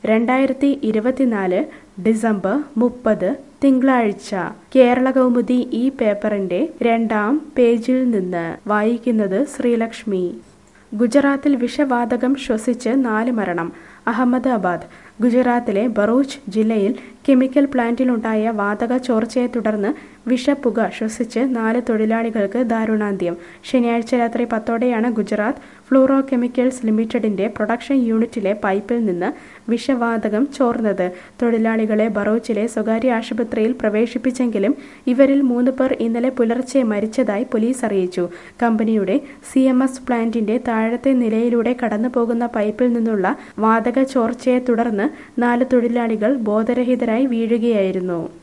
രണ്ടായിരത്തി ഇരുപത്തിനാല് ഡിസംബർ മുപ്പത് തിങ്കളാഴ്ച കേരള കൗമുദി ഈ പേപ്പറിന്റെ രണ്ടാം പേജിൽ നിന്ന് വായിക്കുന്നത് ശ്രീലക്ഷ്മി ഗുജറാത്തിൽ വിഷവാതകം ശ്വസിച്ച് നാല് മരണം അഹമ്മദാബാദ് ഗുജറാത്തിലെ ബറൂച്ച് ജില്ലയിൽ കെമിക്കൽ പ്ലാന്റിലുണ്ടായ വാതക ചോർച്ചയെ തുടർന്ന് വിഷപ്പുക ശ്വസിച്ച് നാല് തൊഴിലാളികൾക്ക് ദാരുണാന്ത്യം ശനിയാഴ്ച രാത്രി പത്തോടെയാണ് ഗുജറാത്ത് ഫ്ലൂറോ കെമിക്കൽസ് ലിമിറ്റഡിന്റെ പ്രൊഡക്ഷൻ യൂണിറ്റിലെ പൈപ്പിൽ നിന്ന് വിഷവാതകം ചോർന്നത് തൊഴിലാളികളെ ബറൂച്ചിലെ സ്വകാര്യ ആശുപത്രിയിൽ പ്രവേശിപ്പിച്ചെങ്കിലും ഇവരിൽ മൂന്ന് പേർ ഇന്നലെ പുലർച്ചെ മരിച്ചതായി പോലീസ് അറിയിച്ചു കമ്പനിയുടെ സി എം എസ് പ്ലാന്റിന്റെ താഴത്തെ നിലയിലൂടെ കടന്നുപോകുന്ന പൈപ്പിൽ നിന്നുള്ള വാതക ചോർച്ചയെ തുടർന്ന് നാല് തൊഴിലാളികൾ ബോധരഹിതരായി വീഴുകയായിരുന്നു